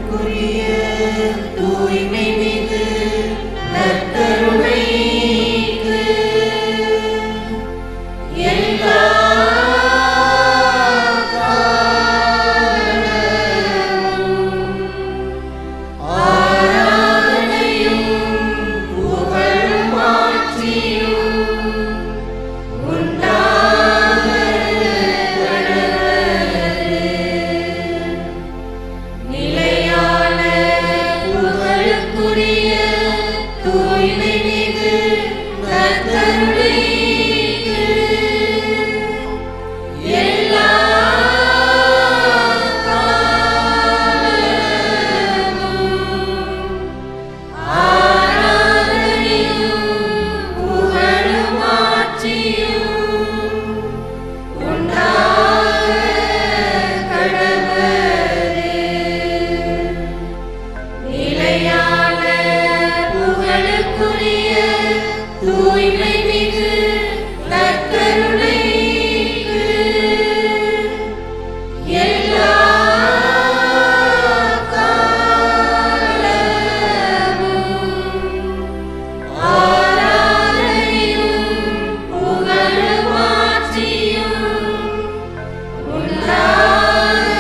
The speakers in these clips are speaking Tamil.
புகழுக்குரிய தூய்மை மிகு நற்கருணைக்கு எல்லா ஆராதனையும் புகழும் மாட்சியும் உண்டாக நிலையான புகழுக்குரிய தூய்மை மிகு நற்கருணைக்கு எல்லா காலமும் ஆராதனையும் புகழும் மாட்சியும் உண்டாக கடவுளே நிலையான புகழுக்குரிய தூய்மை மிகு நற்கருணைக்கு எல்லா காலமும் ஆராதனையும் புகழும் மாட்சியும் உண்டாக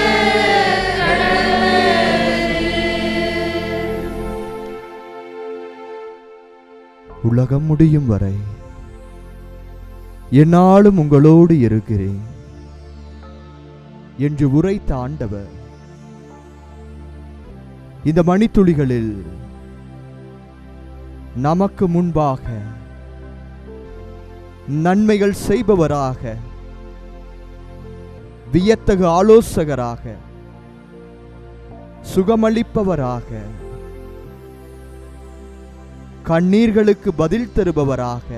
உலகம் முடியும் வரை என்னாலும் உங்களோடு இருக்கிறேன் என்று உரைத்த ஆண்டவர் இந்த மணித்துளிகளில் நமக்கு முன்பாக நன்மைகள் செய்பவராக வியத்தகு ஆலோசகராக சுகமளிப்பவராக கண்ணீர்களுக்கு பதில் தருபவராக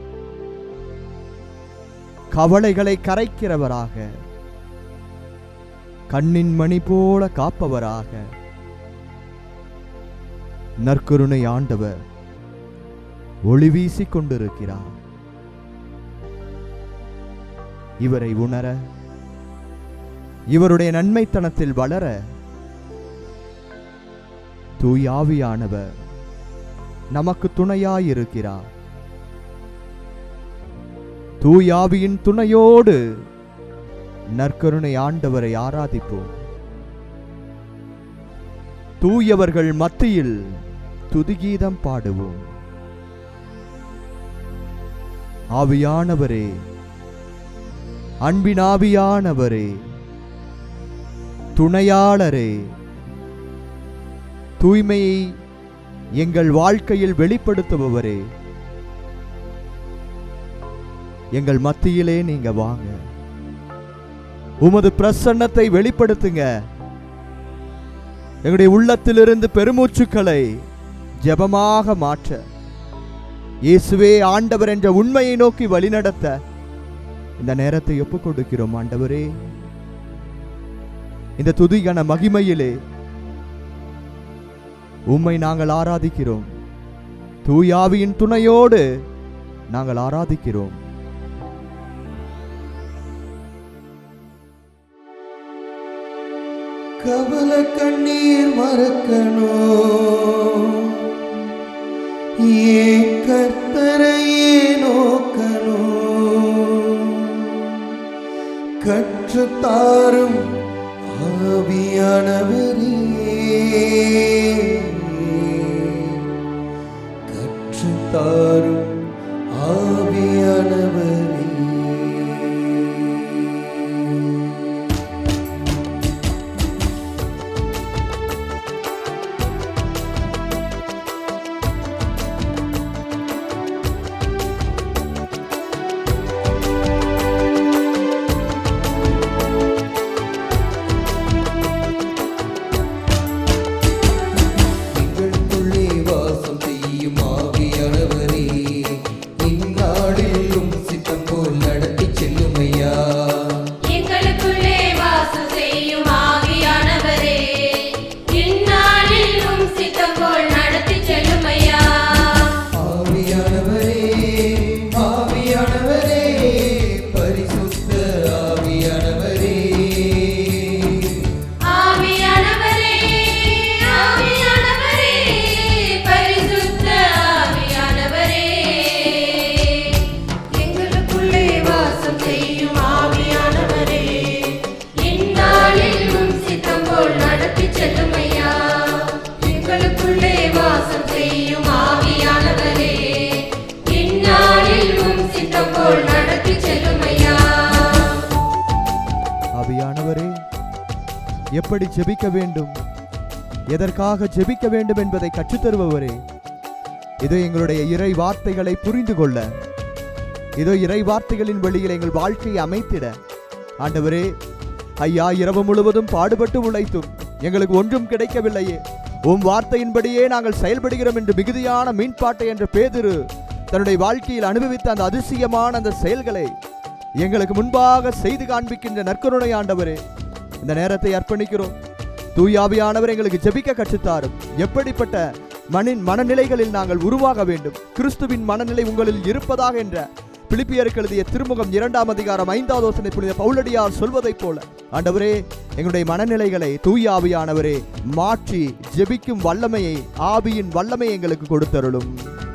கவலைகளை கரைக்கிறவராக கண்ணின் மணி போல காப்பவராக நற்கருணை ஆண்டவர் ஒளி வீசிக் கொண்டிருக்கிறார் இவரை உணர இவருடைய நன்மைத்தனத்தில் வளர தூயாவியானவர் நமக்கு துணையாயிருக்கிறார் தூயாவியின் துணையோடு நற்கருணை ஆண்டவரை ஆராதிப்போம் தூயவர்கள் மத்தியில் துதிகீதம் பாடுவோம் ஆவியானவரே அன்பினாவியானவரே துணையாளரே தூய்மையை எங்கள் வாழ்க்கையில் வெளிப்படுத்துபவரே எங்கள் மத்தியிலே நீங்க வாங்க உமது பிரசன்னத்தை வெளிப்படுத்துங்க எங்களுடைய உள்ளத்திலிருந்து பெருமூச்சுக்களை ஜெபமாக மாற்ற இயேசுவே ஆண்டவர் என்ற உண்மையை நோக்கி வழிநடத்த இந்த நேரத்தை ஒப்புக் கொடுக்கிறோம் ஆண்டவரே இந்த துதிகன மகிமையிலே உம்மை நாங்கள் ஆராதிக்கிறோம் தூயாவியின் துணையோடு நாங்கள் ஆராதிக்கிறோம் கவல கண்ணீர் மறக்கணும் ஏன் கர்த்தரையே நோக்கணும் கற்றுத்தாரும் ஆவியானவரே கற்றுத்தாரும் ஆவியானவரே செல்லும் ஐயா எங்களுக்குள்ளே வாசம் செய்யும் ஆவியானவரே இந்நாளில் உம் சித்தம் போல் நடத்தி செல்லும் ஐயா ஆவியானவரே எப்படி ஜெபிக்க வேண்டும் எதற்காக ஜெபிக்க வேண்டும் என்பதை கற்றுத்தருபவரே இதோ எங்களுடைய இறை வார்த்தைகளை புரிந்து கொள்ள இதோ இறை வார்த்தைகளின் வழியில் எங்கள் வாழ்க்கையை அமைத்திட ஆண்டவரே ஐயா இரவு முழுவதும் பாடுபட்டு உழைத்தும் எங்களுக்கு ஒன்றும் கிடைக்கவில்லையே உம் வார்த்தையின்படியே நாங்கள் செயல்படுகிறோம் என்று மிகுதியான மீன்பாட்டை என்ற பேதிரு தன்னுடைய வாழ்க்கையில் அனுபவித்த அந்த அதிசயமான அந்த செயல்களை எங்களுக்கு முன்பாக செய்து காண்பிக்கின்ற நற்கருணை ஆண்டவரே இந்த நேரத்தை அர்ப்பணிக்கிறோம் தூயாவியானவர் எங்களுக்கு ஜெபிக்க கற்றுத்தாரும் எப்படிப்பட்ட மனின் மனநிலைகளில் நாங்கள் உருவாக வேண்டும் கிறிஸ்துவின் மனநிலை உங்களில் இருப்பதாக என்ற பிலிப்பியருக்கு எழுதிய திருமுகம் இரண்டாம் அதிகாரம் ஐந்தாவது வசனை புனித பவுலடியார் சொல்வதைப் போல ஆண்டவரே எங்களுடைய மனநிலைகளை தூய ஆவியானவரே மாற்றி ஜெபிக்கும் வல்லமையை ஆவியின் வல்லமை எங்களுக்கு கொடுத்தருளும்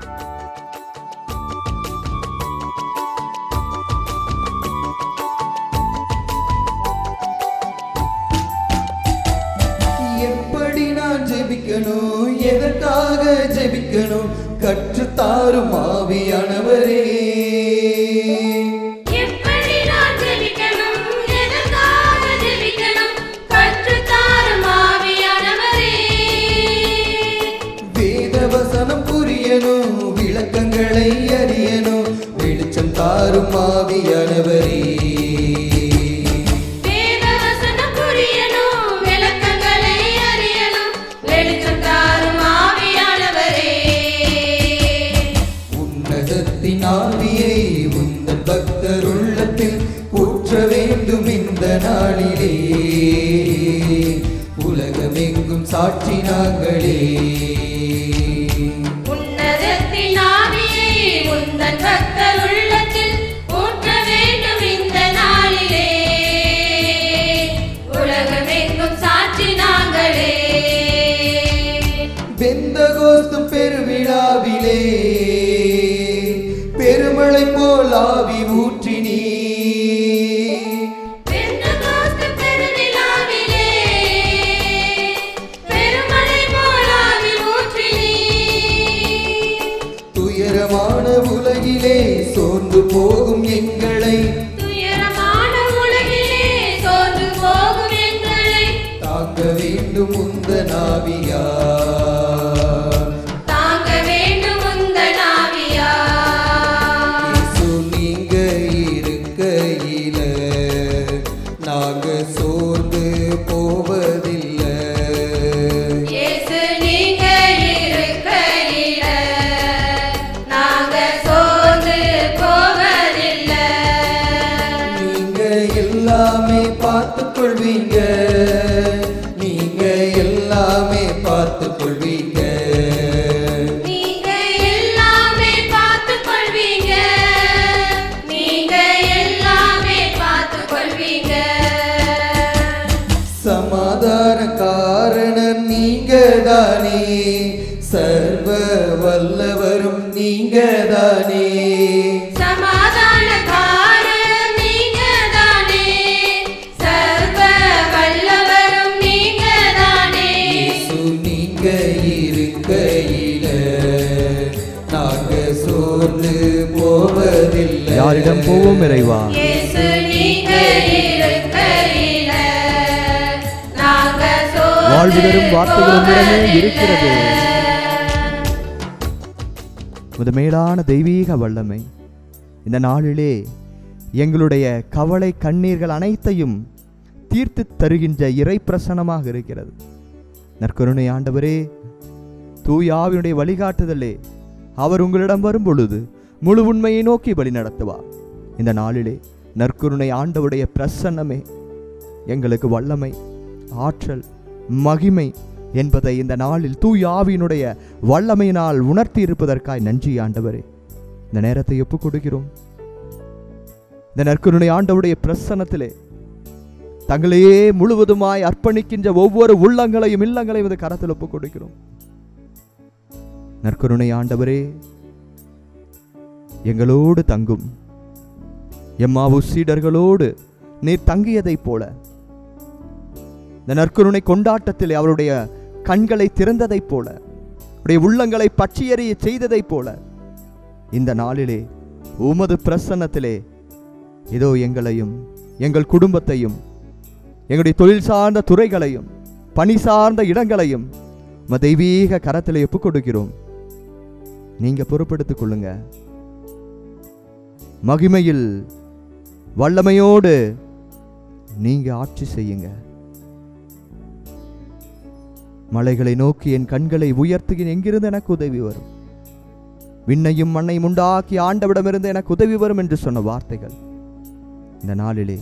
எப்படி நான் ஜெபிக்கணும் எதற்காக ஜெபிக்கணும் கற்றுத்தாரும் ஆவியானவரே எப்படி நான் ஜெபிக்கணும் எதற்காக ஜெபிக்கணும் கற்றுத்தாரும் ஆவியானவரே வேத வசனம் புரியணும் விளக்கங்களை அறியணும் வெளிச்சம் தாரும் ஆவியானவரே வேத வசனம் புரியணும் விளக்கங்களை அறியணும் வெளிச்சம் தாரும் ஆவியானவரே உன்னதத்தின் ஆவியை உந்தன் பக்தர் உள்ளத்தில் ஊற்ற வேண்டும் இந்த நாளிலே உலகமெங்கும் சாட்சி நாங்களே உன்னதத்தின் ஆவியை உந்தன் பக்தர் உள்ளத்தில் ஊற்ற வேண்டும் இந்த நாளிலே உலகமெங்கும் சாட்சி நாங்களே வெந்தகோஸ்து பெருவிழாவிலே பெருமழை போல் ஆவி ஊற்றினீ பெந்தகோஸ்து பெருவிழாவிலே பெருமழை போல் ஆவி ஊற்றினீர். துயரமான உலகிலே சோர்ந்து போகும் எங்களை துயரமான உலகிலே சோர்ந்து போகும் எங்களை தாங்க வேண்டும் உந்த நாவியா தாங்க வேண்டும் உந்தன் ஆவியார். இயேசு நீங்க இருக்கையில நாங்க சோர்ந்து போவதில்லை இயேசு நீங்க இருக்கையில நாங்க சோர்ந்து போவதில்லை. நீங்க எல்லாமே பார்த்துக் கொள்வீங்க நீங்க எல்லாமே பார்த்துக் கொள்வீங்க நீங்க எல்லாமே பார்த்துக் கொள்வீங்க. நீங்க எல்லாமே பார்த்துக் கொள்வீங்க. சமாதான காரணம் நீங்க தானே சர்வ வல்லவரும் நீங்க தானே சமாதானக்காரர் நீங்கதானே. சர்வ வல்லவரும் நீங்கதானே. இயேசு நீங்க இருக்கையில நாங்க சோர்ந்து போவதில்லை யாரிடம் போவோம் இறைவா இயேசு நீங்க இருக்கையில நாங்க சோர்ந்து வாழ்வு தரும் வார்த்தைகள் உம்மிடமே இருக்கிறது. போவதில்லை. முதுமேலான தெய்வீக வல்லமை இந்த நாளிலே எங்களுடைய கவலை கண்ணீர்கள் அனைத்தையும் தீர்த்து தருகின்ற இறை பிரசனமாக இருக்கிறது நற்கருணை ஆண்டவரே தூயாவினுடைய வழிகாட்டுதலே அவர் உங்களிடம் வரும் பொழுது முழு உண்மையை நோக்கி வழி நடத்துவார் இந்த நாளிலே நற்கருணை ஆண்டவருடைய பிரசன்னமே எங்களுக்கு வல்லமை ஆற்றல் மகிமை என்பதை இந்த நாளில் தூய் ஆவியினுடைய வல்லமையினால் உணர்த்தி இருப்பதற்காய் நன்றி ஆண்டவரே இந்த நேரத்தை ஒப்புக் கொடுக்கிறோம் இந்த நற்கருணை ஆண்டவருடைய பிரசன்னத்திலே தங்களையே முழுவதுமாய் அர்ப்பணிக்கின்ற ஒவ்வொரு உள்ளங்களையும் இல்லங்களையும் இந்த கரத்தில் ஒப்புக் கொடுக்கிறோம் நற்கருணை ஆண்டவரே எங்களோடு தங்கும் எம்மாவு சீடர்களோடு நீர் தங்கியதைப் போல இந்த நற்கருணை கொண்டாட்டத்தில் அவருடைய கண்களை திறந்ததைப் போல அவருடைய உள்ளங்களை பற்றியறிய செய்ததைப் போல இந்த நாளிலே உமது பிரசன்னத்திலே இதோ எங்களையும் எங்கள் குடும்பத்தையும் எங்களுடைய தொழில் சார்ந்த துறைகளையும் பணி சார்ந்த இடங்களையும் உம தெய்வீக கரத்தில் ஒப்புக் கொடுக்கிறோம் நீங்க பொறுப்பெடுத்துக் கொள்ளுங்க மகிமையில் வல்லமையோடு நீங்க ஆட்சி செய்யுங்க மலைகளை நோக்கி என் கண்களை உயர்த்துகிறேன் எங்கிருந்து எனக்கு உதவி வரும் விண்ணையும் மண்ணையும் உண்டாக்கி ஆண்டவிடமிருந்து எனக்கு உதவி வரும் என்று சொன்ன வார்த்தைகள் இந்த நாளிலே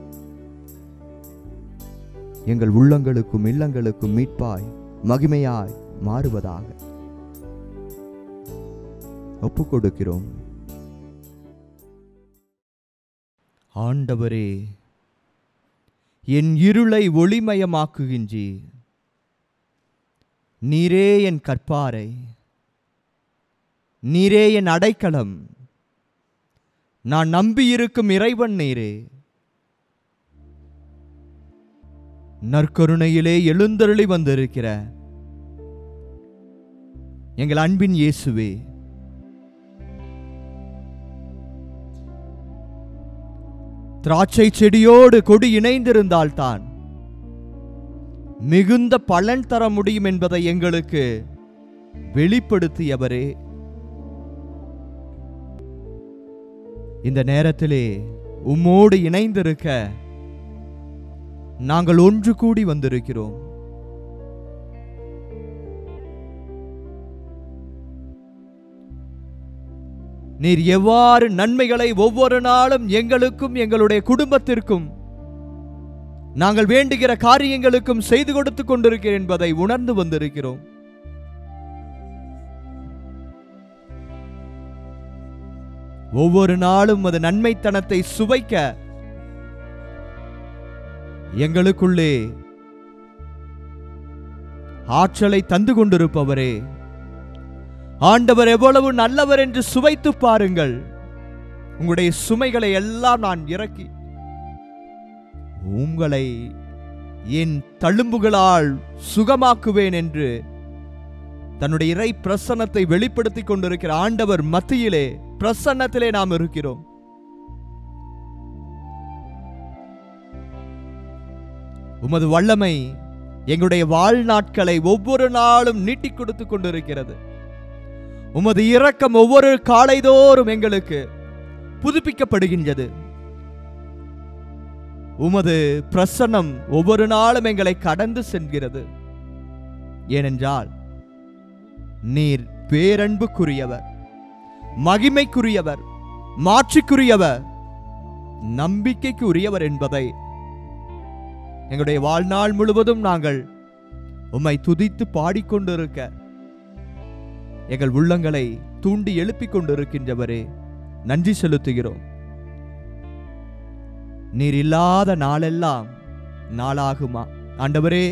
எங்கள் உள்ளங்களுக்கும் இல்லங்களுக்கும் மீட்பாய் மகிமையாய் மாறுவதாக ஒப்புக் கொடுக்கிறோம் ஆண்டவரே என் இருளை ஒளிமயமாக்குகின்றீ நீரே என் கற்பாரை நீரே என் அடைக்கலம் நான் நம்பியிருக்கும் இறைவன் நீரே நற்கருணையிலே எழுந்தருளி வந்திருக்கிற எங்கள் அன்பின் இயேசுவே திராட்சை செடியோடு கொடி இணைந்திருந்தால்தான் மிகுந்த பலன் தர முடியும் என்பதை எங்களுக்கு வெளிப்படுத்தியவரே இந்த நேரத்திலே உம்மோடு இணைந்திருக்க நாங்கள் ஒன்று கூடி வந்திருக்கிறோம் நீர் எவ்வாறு நன்மைகளை ஒவ்வொரு நாளும் எங்களுக்கும் எங்களுடைய குடும்பத்திற்கும் நாங்கள் வேண்டுகிற காரியங்களுக்கும் செய்து கொடுத்து கொண்டிருக்கிறேன் என்பதை உணர்ந்து வந்திருக்கிறோம் ஒவ்வொரு நாளும் அது நன்மைத்தனத்தை சுவைக்க எங்களுக்குள்ளே ஆற்றலை தந்து கொண்டிருப்பவரே ஆண்டவர் எவ்வளவு நல்லவர் என்று சுவைத்து பாருங்கள் உங்களுடைய சுமைகளை எல்லாம் நான் இறக்கி உங்களை என் தழும்புகளால் சுகமாக்குவேன் என்று தன்னுடைய இறை பிரசன்னத்தை வெளிப்படுத்திக் கொண்டிருக்கிற ஆண்டவர் மத்தியிலே பிரசன்னத்திலே நாம் இருக்கிறோம் உமது வல்லமை எங்களுடைய வாழ்நாட்களை ஒவ்வொரு நாளும் நீட்டிக் கொடுத்து கொண்டிருக்கிறது உமது இரக்கம் ஒவ்வொரு காலைதோறும் எங்களுக்கு புதுப்பிக்கப்படுகின்றது உமது பிரசன்னம் ஒவ்வொரு நாளும் எங்களை கடந்து செல்கிறது ஏனென்றால் நீர் பேரன்புக்குரியவர் மகிமைக்குரியவர் மாட்சிக்குரியவர் நம்பிக்கைக்கு உரியவர் என்பதை எங்களுடைய வாழ்நாள் முழுவதும் நாங்கள் உம்மை துதித்து பாடிக்கொண்டிருக்க எங்கள் உள்ளங்களை தூண்டி எழுப்பிக் கொண்டிருக்கின்றவரே நன்றி செலுத்துகிறோம் நீர் இல்லாத நாளெல்லாம் நாளாகுமா ஆண்டவரே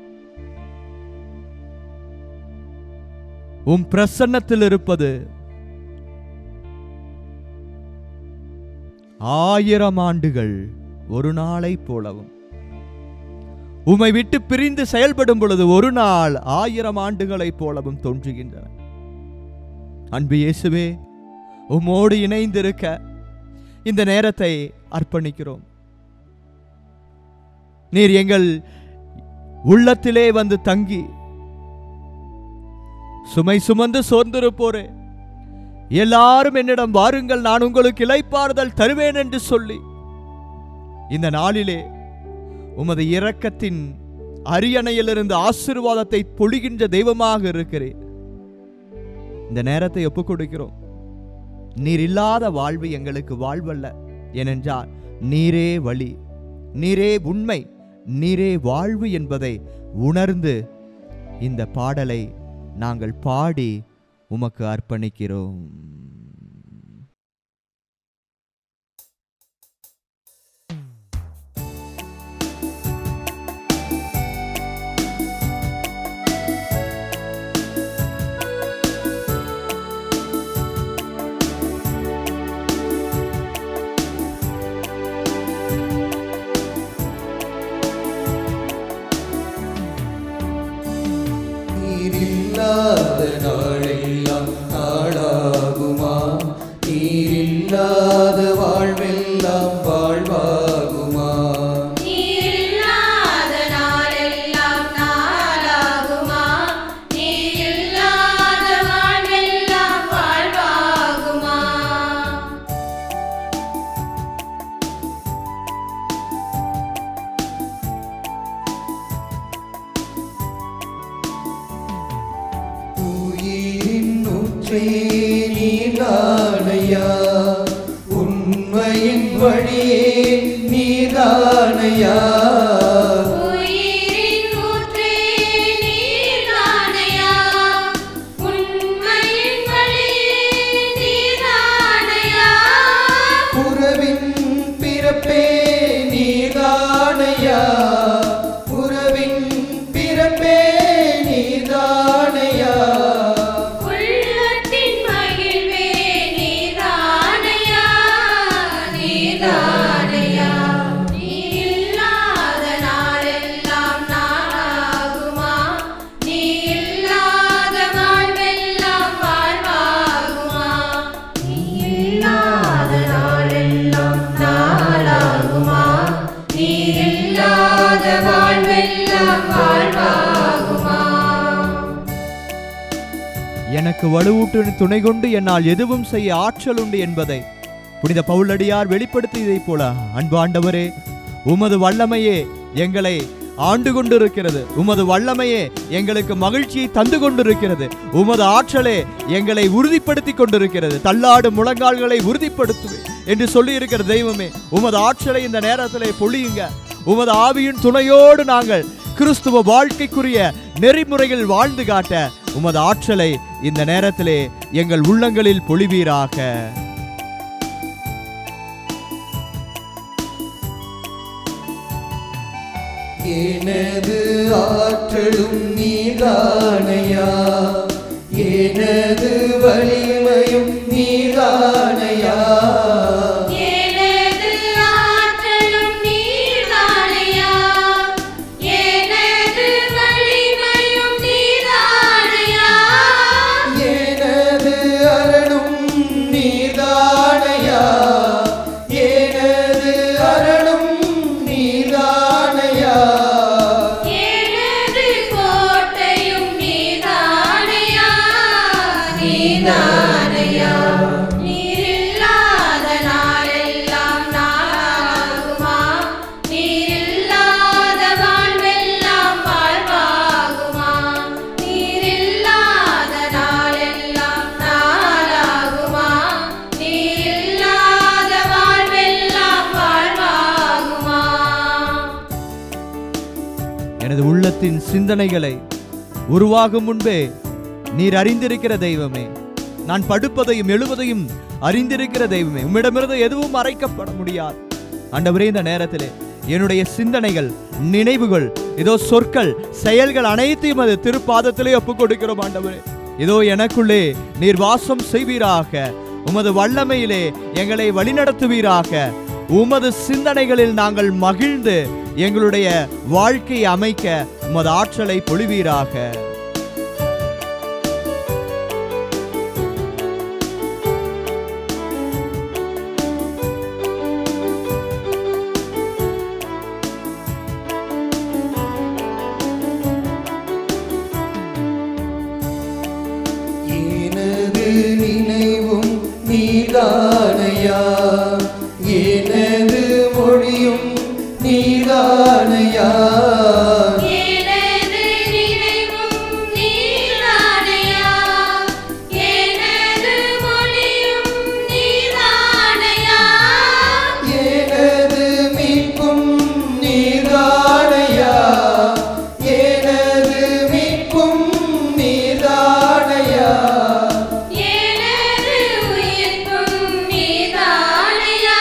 உம் பிரசன்னத்தில் இருப்பது ஆயிரம் ஆண்டுகள் ஒரு நாளை போலவும் உம்மை விட்டு பிரிந்து செயல்படும் பொழுது ஒரு நாள் ஆயிரம் ஆண்டுகளைப் போலவும் தோன்றுகின்றன அன்பு இயேசுவே உம்மோடு இணைந்திருக்க இந்த நேரத்தை அர்ப்பணிக்கிறோம் நீர் எங்கள் உள்ளத்திலே வந்து தங்கி சுமை சுமந்து சோர்ந்திருப்போரே எல்லாரும் என்னிடம் வாருங்கள் நான் உங்களுக்கு இளைப்பாறுதல் தருவேன் என்று சொல்லி இந்த நாளிலே உமது இரக்கத்தின் அரியணையிலிருந்து ஆசீர்வாதத்தை பொழிகின்ற தெய்வமாக இருக்கிறேன் இந்த நேரத்தை ஒப்புக் கொடுக்கிறோம் நீர் இல்லாத வாழ்வு எங்களுக்கு வாழ்வல்ல ஏனென்றால் நீரே வழி நீரே உண்மை நீரே வாழ்வு என்பதை உணர்ந்து இந்த பாடலை நாங்கள் பாடி உமக்கு அர்ப்பணிக்கிறோம் ஊற்றே நீதானையா உண்மையின் வழியே நீதானையா உயிரின் ஊற்றே நீர்தானையா உண்மையின் வழியே நீர்தானையா உறவின் பிறப்பே நீதானையா உறவின் பிறப்பே நீதானையா உள்ளத்தின் மகிழ்வே நீர்தானையா நீர்தானையா நீ இல்லாத நாளெல்லாம் நாளாகுமா நீ இல்லாத வாழ்வெல்லாம் வாழ்வாகுமா நீ இல்லாத நாளெல்லாம் நாளாகுமா நீ இல்லாத வாழ்வெல்லாம் வாழ்வாகுமா எனக்கு வலுவூட்டு துணை கொண்டு என்னால் எதுவும் செய்ய ஆற்றல் உண்டு என்பதை புனித பவுலடியார் வெளிப்படுத்தியதைப் போல அன்பு ஆண்டவரே உமது வல்லமையே எங்களை ஆண்டு கொண்டிருக்கிறது உமது வல்லமையே எங்களுக்கு மகிழ்ச்சியை தந்து கொண்டிருக்கிறது உமது ஆற்றலே எங்களை உறுதிப்படுத்தி கொண்டிருக்கிறது தள்ளாடும் முழங்கால்களை உறுதிப்படுத்துவேன் என்று சொல்லி இருக்கிற தெய்வமே உமது ஆற்றலை இந்த நேரத்திலே பொழியுங்க உமது ஆவியின் துணையோடு நாங்கள் கிறிஸ்துவ வாழ்க்கைக்குரிய நெறிமுறைகள் வாழ்ந்து காட்ட உமது ஆற்றலை இந்த நேரத்திலே எங்கள் உள்ளங்களில் பொழிவீராக எனது ஆற்றலும் நீதானையா எனது வலிமையும் நீதானையா எனது ஆற்றலும் நீர்தானையா எனது வலிமையும் நீர்தானையா எனது அரணும் நீதானையா எனது அரணும் நீதானையா எனது கோட்டையும் நீர்தானையா நீர்தானையா நீரில்லாத நாளெல்லாம் நாளாகுமா நீரில்லாத வாழ்வெல்லாம் வாழ்வாகுமா நீரில்லாத நாளெல்லாம் நாளாகுமா நீரில்லாத வாழ்வெல்லாம் வாழ்வாகுமா எனது உள்ளத்தின் சிந்தனைகளை உருவாகும் முன்பே நீர் அறிந்திருக்கிற தெய்வமே நான் படுப்பதையும் எழுவதையும் அறிந்திருக்கிற தெய்வமே உம்மிடமிருந்து எதுவும் மறைக்கப்பட முடியாது ஆண்டவரே இந்த நேரத்திலே என்னுடைய சிந்தனைகள் நினைவுகள் இதோ சொற்கள் செயல்கள் அனைத்தையும் அது திருப்பாதத்திலே ஒப்புக் கொடுக்கிறோம் ஆண்டவரே இதோ எனக்குள்ளே நீர் வாசம் செய்வீராக உமது வல்லமையிலே எங்களை வழிநடத்துவீராக உமது சிந்தனைகளில் நாங்கள் மகிழ்ந்து எங்களுடைய வாழ்க்கையை அமைக்க உமது ஆற்றலை பொழிவீராக எனது நினைவும் நீதானையா எனது மொழியும் நீதானையா எனது நினைவும் நீதானையா எனது மொழியும் நீதானையா எனது மீட்பும் நீதானையா எனது மீட்பும் நீதானையா எனது உயிர்ப்பும் நீதானையா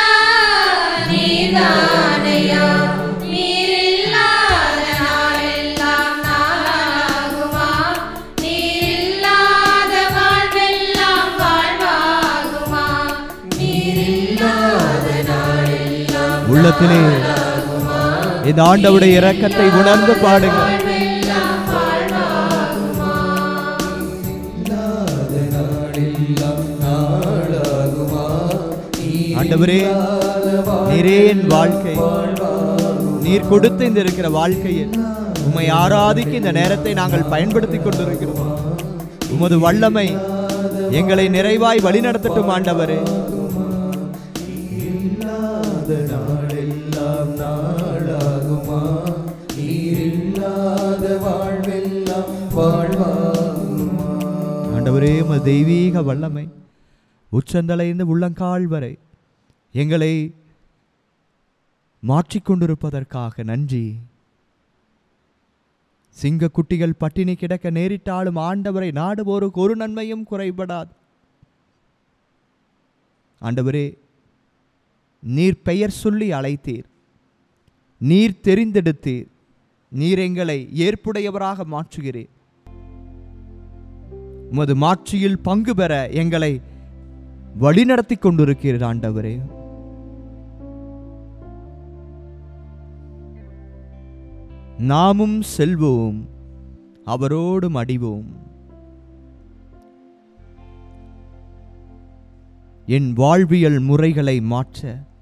நீதானையா நீரில்லாத நாளெல்லாம் நாளாகுமா நீரில்லாத வாழ்வெல்லாம் வாழ்வாகுமா நீரில்லாத நாளெல்லாம் உள்ளத்திலே இந்த ஆண்டவுடைய இரக்கத்தை உணர்ந்து பாடுங்க வாழ்வெல்லாம் வாழ்வாகுமா இல்லாத நாளெல்லாம் நாளாகுமா ஆண்டவரே நீரே என் வாழ்க்கை நீர் கொடுத்து இந்த இருக்கிற வாழ்க்கையில் உம்மை ஆராதிக்க இந்த நேரத்தை நாங்கள் பயன்படுத்தி கொண்டிருக்கிறோம் உமது வல்லமை எங்களை நிறைவாய் வழிநடத்தட்டும் ஆண்டவரே இல்லாத நாளெல்லாம் நாளாகுமா நீர் இல்லாத வாழ்வெல்லாம் வாழ்வாகுமா ஆண்டவரே உமது தெய்வீக வல்லமை உச்சந்தலைந்து உள்ளங்கால் வரை எங்களை மாற்றிக்கொண்டிருப்பதற்காக நன்றி சிங்க குட்டிகள் பட்டினி கிடக்க நேரிட்டாலும் ஆண்டவரை நாடுவோருக்கு ஒரு நன்மையும் குறைபடாது ஆண்டவரே நீர் பெயர் சொல்லி அழைத்தீர் நீர் தெரிந்தெடுத்தீர் நீர் எங்களை ஏற்புடையவராக மாற்றுகிறீர் உமது மாட்சியில் பங்கு பெற எங்களை வழிநடத்தி கொண்டிருக்கிறீர் ஆண்டவரே நாமும் செல்வோம் அவரோடு மடிவோம் என் வாழ்வியல் முறைகளை மாற்ற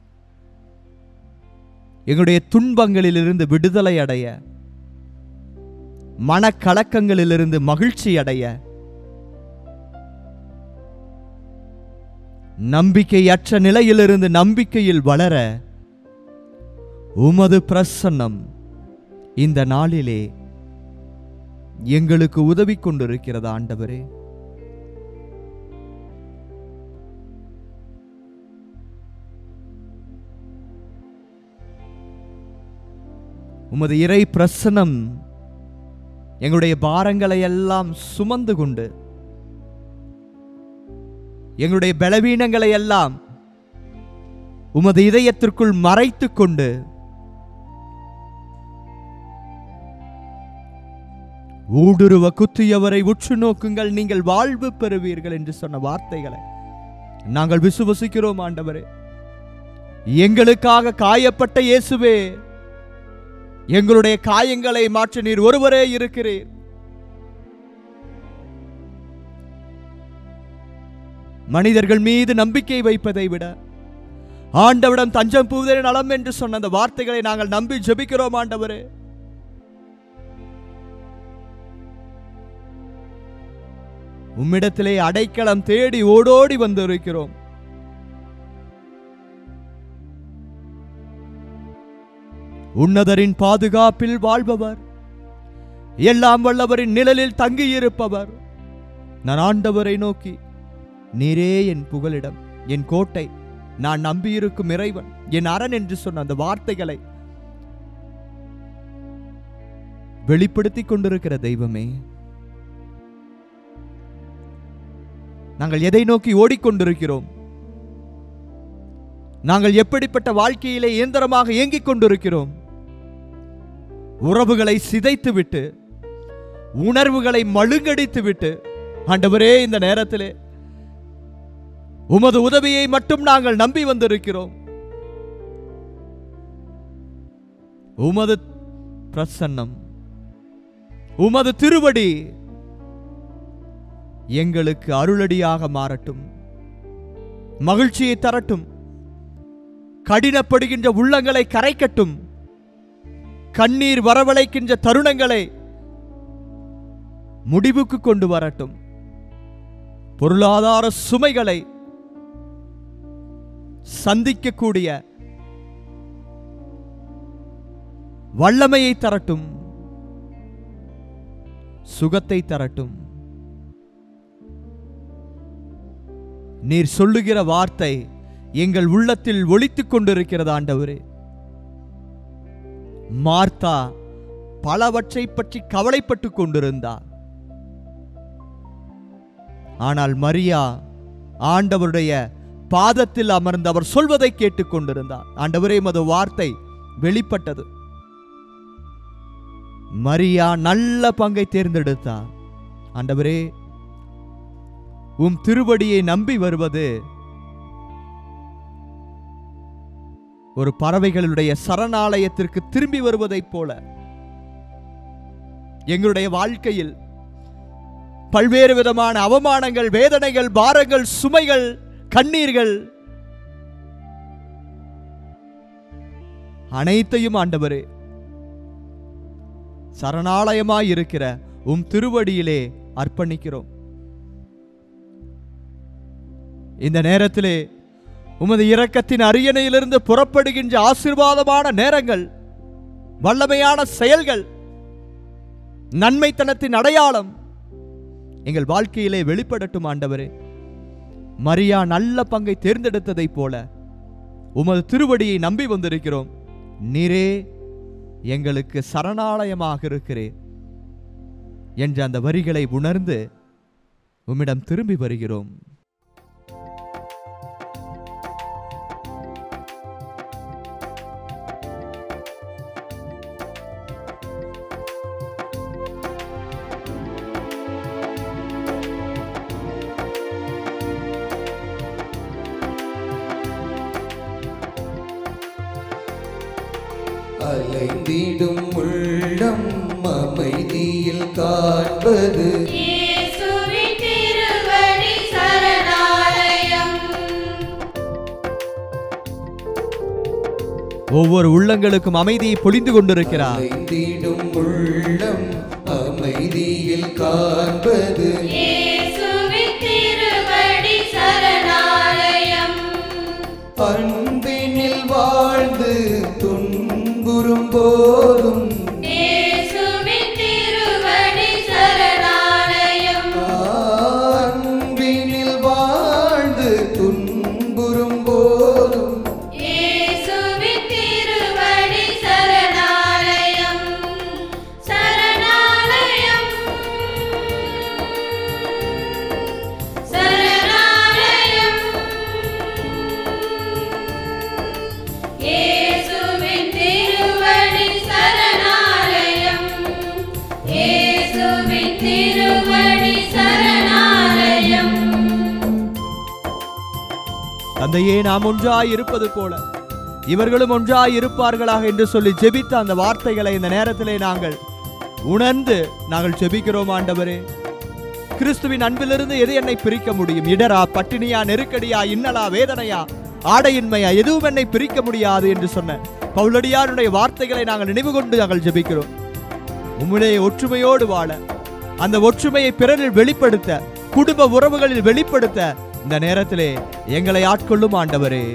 எங்களுடைய துன்பங்களிலிருந்து விடுதலை அடைய மனக்கலக்கங்களிலிருந்து மகிழ்ச்சி அடைய நம்பிக்கையற்ற நிலையிலிருந்து நம்பிக்கையில் வளர உமது பிரசன்னம் இந்த நாளிலே எங்களுக்கு உதவி கொண்டிருக்கிறது ஆண்டவரே உமது இறை பிரசனம் எங்களுடைய பாரங்களை எல்லாம் சுமந்து கொண்டு எங்களுடைய பலவீனங்களை எல்லாம் உமது இதயத்திற்குள் மறைத்துக் கொண்டு ஊடுருவ குத்தியவரை உற்று நோக்குங்கள் நீங்கள் வாழ்வு பெறுவீர்கள் என்று சொன்ன வார்த்தைகளை நாங்கள் விசுவசிக்கிறோம் ஆண்டவரே எங்களுக்காக காயப்பட்ட இயேசுவே எங்களுடைய காயங்களை மாற்ற நீர் ஒருவரே இருக்கிறீர் மனிதர்கள் மீது நம்பிக்கை வைப்பதை விட ஆண்டவிடம் தஞ்சம் புகுதே நலம் என்று சொன்ன அந்த வார்த்தைகளை நாங்கள் நம்பி ஜெபிக்கிறோம் ஆண்டவரே உம்மிடத்திலே அடைக்கலம் தேடி ஓடோடி வந்திருக்கிறோம் உன்னதரின் பாதுகாப்பில் வாழ்பவர் எல்லாம் வல்லவரின் நிழலில் தங்கியிருப்பவர் நான் ஆண்டவரை நோக்கி நீரே என் புகலிடம் என் கோட்டை நான் நம்பியிருக்கும் இறைவன் என் அரண் என்று சொன்ன அந்த வார்த்தைகளை வெளிப்படுத்திக் கொண்டிருக்கிற தெய்வமே நாங்கள் எதை நோக்கி ஓடிக்கொண்டிருக்கிறோம் நாங்கள் எப்படிப்பட்ட வாழ்க்கையிலே இயந்திரமாக இயங்கிக் கொண்டிருக்கிறோம் உறவுகளை சிதைத்து விட்டு உணர்வுகளை மழுங்கடித்து விட்டு ஆண்டவரே இந்த நேரத்திலே உமது உதவியை மட்டும் நாங்கள் நம்பி வந்திருக்கிறோம் உமது பிரசன்னம் உமது திருவடி எங்களுக்கு அருளடியாக மாறட்டும் மகிழ்ச்சியை தரட்டும் கடினப்படுகின்ற உள்ளங்களை கரைக்கட்டும் கண்ணீர் வரவழைக்கின்ற தருணங்களை முடிவுக்கு கொண்டு வரட்டும் பொருளாதார சுமைகளை சந்திக்கக்கூடிய வல்லமையை தரட்டும் சுகத்தை தரட்டும் நீர் சொல்லுகிற வார்த்தை எங்கள் உள்ளத்தில் ஒலித்துக் கொண்டிருக்கிறது ஆண்டவரே மார்த்தா பலவற்றை பற்றி கவலைப்பட்டு கொண்டிருந்தார் ஆனால் மரியா ஆண்டவருடைய பாதத்தில் அமர்ந்து அவர் சொல்வதை கேட்டுக் கொண்டிருந்தார் ஆண்டவரே மது வார்த்தை வெளிப்பட்டது மரியா நல்ல பங்கை தேர்ந்தெடுத்தார் ஆண்டவரே உம் திருவடியை நம்பி வருவது ஒரு பறவைகளுடைய சரணாலயத்திற்கு திரும்பி வருவதைப் போல எங்களுடைய வாழ்க்கையில் பல்வேறு விதமான அவமானங்கள் வேதனைகள் பாரங்கள் சுமைகள் கண்ணீர்கள் அனைத்தையும் ஆண்டவரே சரணாலயமாய் இருக்கிற உம் திருவடியிலே அர்ப்பணிக்கிறோம் இந்த நேரத்திலே உமது இரக்கத்தின் அரியணையிலிருந்து புறப்படுகின்ற ஆசீர்வாதமான நேரங்கள் வல்லமையான செயல்கள் நன்மைத்தனத்தின் அடையாளம் எங்கள் வாழ்க்கையிலே வெளிப்படட்டும் ஆண்டவரே மரியா நல்ல பங்கை தேர்ந்தெடுத்ததைப் போல உமது திருவடியை நம்பி வந்திருக்கிறோம் நீரே எங்களுக்கு சரணாலயமாக இருக்கிறேன் என்ற அந்த வரிகளை உணர்ந்து உம்மிடம் திரும்பி வருகிறோம் அலைந்திடும் உள்ளம் அமைதியில் காண்பது இயேசுவின் திருவடி சரணாலயம் ஒவ்வொரு உள்ளங்களுக்கும் அமைதியை பொழிந்து கொண்டிருக்கிறார் அலைந்திடும் உள்ளம் அமைதியில் காண்பது இயேசுவின் திருவடி சரணாலயம் அன்பினில் வாழ்ந்து துன்புறும் போதும் இயேசுவின் திருவடி சரணாலயம் அன்பினில் வாழ்ந்து துன்புறும் போதும் இயேசுவின் திருவடி சரணாலயம் சரணாலயம் சரணாலயம் இயேசுவின் திருவடி சரணாலயம் இயேசுவின் திருவடி சரணாலயம் தந்தையே நாம் ஒன்றாய் இருப்பது போல இவர்களும் ஒன்றாய் இருப்பார்களாக என்று சொல்லி ஜெபித்த அந்த வார்த்தைகளை இந்த நேரத்திலே நாங்கள் உணர்ந்து நாங்கள் ஜெபிக்கிறோம் ஆண்டவரே கிறிஸ்துவின் அன்பிலிருந்து எது என்னை பிரிக்க முடியும் இடரா பட்டினியா நெருக்கடியா இன்னலா வேதனையா ஆடையின்மையா எதுவும் என்னை பிரிக்க முடியாது என்று சொன்ன பவுலடியாருடைய வார்த்தைகளை நாங்கள் நினைவு கொண்டு நாங்கள் ஜெபிக்கிறோம் உம்முடைய ஒற்றுமையோடு வாழ அந்த ஒற்றுமையை பிறரில் வெளிப்படுத்த குடும்ப உறவுகளில் வெளிப்படுத்த இந்த நேரத்திலே எங்களை ஆட்கொள்ளும் ஆண்டவரே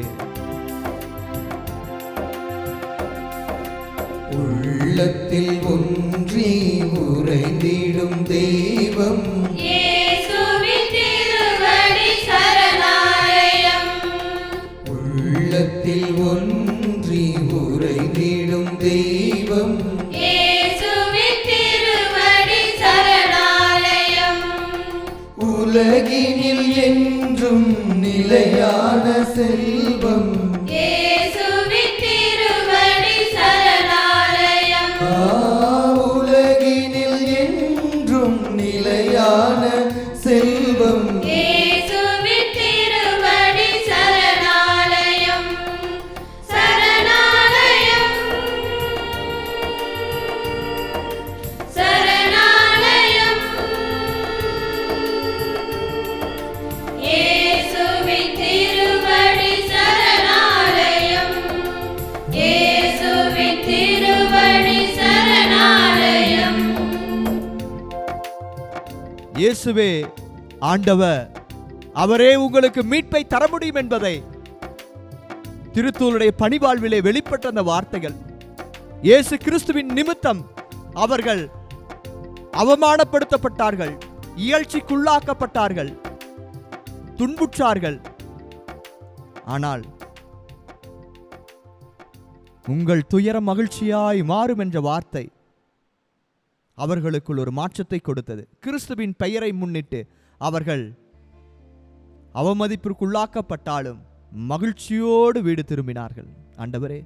உள்ளத்தில் ஒன்றி உறைந்திடும் தெய்வம் இயேசுவின் திருவடி சரணாலயம் உள்ளத்தில் ஒன்றி உறைந்திடும் தெய்வம் இயேசுவின் திருவடி சரணாலயம் உலகினில் என்றும் நிலையான செல்வம் இயேசுவின் திருவடி சரணாலயம் ஆ, உலகினில் என்றும் நிலையான செல்வம் இயேசுவின் திருவடி சரணாலயம் சரணாலயம் சரணாலயம் இயேசுவின் திருவடி சரணாலயம் இயேசுவின் திருவடி சரணாலயம் இயேசுவே ஆண்டவர் அவரே உங்களுக்கு மீட்பை தர முடியும் என்பதை திருத்தூருடைய பணிவாழ்விலே வெளிப்பட்ட அந்த வார்த்தைகள் இயேசு கிறிஸ்துவின் நிமித்தம் அவர்கள் அவமானப்படுத்தப்பட்டார்கள் இயழ்ச்சிக்குள்ளாக்கப்பட்டார்கள் துன்புற்றார்கள் ஆனால் உங்கள் துயரம் மகிழ்ச்சியாய் மாறும் என்ற வார்த்தை அவர்களுக்குள் ஒரு மாற்றத்தை கொடுத்தது கிறிஸ்துவின் பெயரை முன்னிட்டு அவர்கள் அவமதிப்பிற்குள்ளாக்கப்பட்டாலும் மகிழ்ச்சியோடு வீடு திரும்பினார்கள் ஆண்டவரே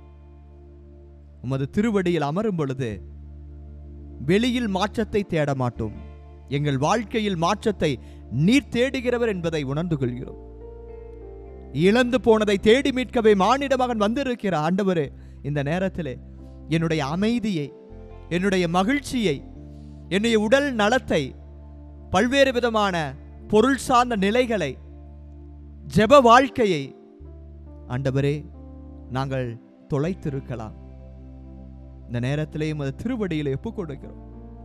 உமது திருவடியில் அமரும் பொழுது வெளியில் மாற்றத்தை தேட மாட்டோம் எங்கள் வாழ்க்கையில் மாற்றத்தை நீர் தேடுகிறவர் என்பதை உணர்ந்து கொள்கிறோம் இழந்து போனதை தேடி மீட்கவே மானிட மகன் வந்திருக்கிற ஆண்டவரே இந்த நேரத்திலே என்னுடைய அமைதியை என்னுடைய மகிழ்ச்சியை என்னுடைய உடல் நலத்தை பல்வேறு விதமான பொருள் சார்ந்த நிலைகளை ஜெப வாழ்க்கையை ஆண்டவரே நாங்கள் தொலைத்திருக்கலாம் இந்த நேரத்திலே உமது திருவடியிலே ஒப்புக் கொடுக்கிறோம்